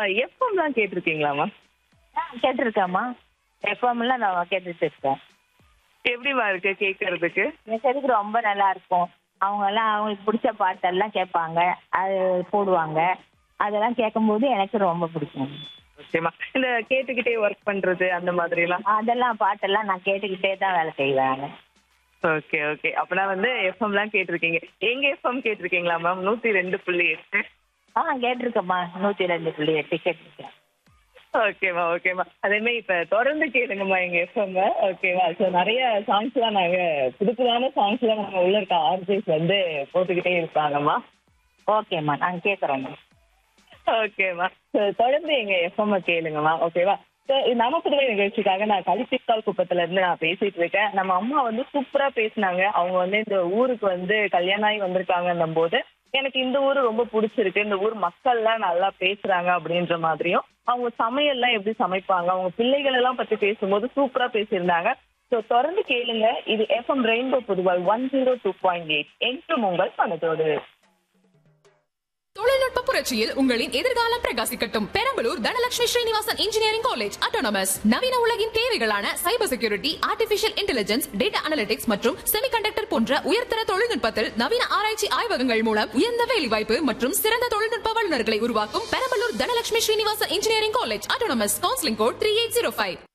எஃப்எம்லாம் கேட்டிருக்கீங்களாமா கேட்டிருக்கேம்மா எஃப்எம்லாம் நான் கேட்டுட்டு இருக்கேன் எப்படிமா இருக்கு கேட்கறதுக்கு எனக்கு எதுக்கு ரொம்ப நல்லா இருக்கும் அவங்க எல்லாம் அவங்களுக்கு பிடிச்ச பாட்டெல்லாம் கேட்பாங்க அது போடுவாங்க அதெல்லாம் கேட்கும்போது எனக்கு ரொம்ப பிடிக்கும் ஓகேமா இந்த கேட்டுக்கிட்டே ஒர்க் பண்றது அந்த மாதிரி எல்லாம் அதெல்லாம் பாட்டெல்லாம் நான் கேட்டுக்கிட்டே தான் வேலை செய்வேன் ஓகே ஓகே அப்பனா வந்து எஃப்எம்லாம் கேட்டிருக்கீங்க எங்க எஃப்எம் கேட்டிருக்கீங்களா மேம் நூத்தி ரெண்டு புள்ளி எட்டு ஆ கேட்டிருக்கேம்மா நூற்றி ரெண்டு புள்ளி எட்டு கேட்டிருக்கேன் ஓகேமா ஓகேமா அதே மாதிரி இப்ப தொடர்ந்து கேளுங்கம்மா எங்க எஃப்எம் ஓகேவா ஸோ நிறைய சாங்ஸ் எல்லாம் நாங்க புது புதுவான சாங்ஸ் எல்லாம் நம்ம உள்ள இருக்க ஆர்ஜிஸ் வந்து போட்டுக்கிட்டே இருப்பாங்கம்மா ஓகேம்மா நாங்கள் கேட்குறோங்க ஓகேம்மா ஸோ தொடர்ந்து எங்க எஃப்எம் கேளுங்கம்மா ஓகேவா ஸோ நம்ம புதுவை நிகழ்ச்சிக்காக நான் கலிச்சிக்கால் குப்பத்துல இருந்து நான் பேசிட்டு இருக்கேன் நம்ம அம்மா வந்து சூப்பரா பேசினாங்க அவங்க வந்து இந்த ஊருக்கு வந்து கல்யாணம் ஆகி வந்திருக்காங்கன்னும் போது எனக்கு இந்த ஊர் ரொம்ப பிடிச்சிருக்கு இந்த ஊர் மக்கள்லாம் நல்லா பேசுறாங்க அப்படின்ற மாதிரியும் அவங்க சமையல்லாம் எப்படி சமைப்பாங்க அவங்க பிள்ளைகள் எல்லாம் பத்தி பேசும்போது சூப்பரா பேசியிருந்தாங்க ஸோ தொடர்ந்து கேளுங்க இது எஃப்எம் ரெயின்போ புதுவால் one zero two point eight என்றும் உங்கள் பணத்தோடு தொழில்நுட்ப புரட்சியில் உங்களின் எதிர்காலம் பிரகாசிக்கட்டும் Perambalur Dhanalakshmi Srinivasan engineering college autonomous நவீன உலகின் தேவைகளான cyber security artificial intelligence data analytics மற்றும் செமிகண்டக்டர் போன்ற உயர்தர தொழில்நுட்பத்தில் நவீன ஆராய்ச்சி ஆய்வகங்கள் மூலம் உயர்ந்த வேலைவாய்ப்பு மற்றும் சிறந்த தொழில்நுட்ப வல்லுநர்களை உருவாக்கும் Perambalur Dhanalakshmi Srinivasan engineering college autonomous counselling code three eight zero five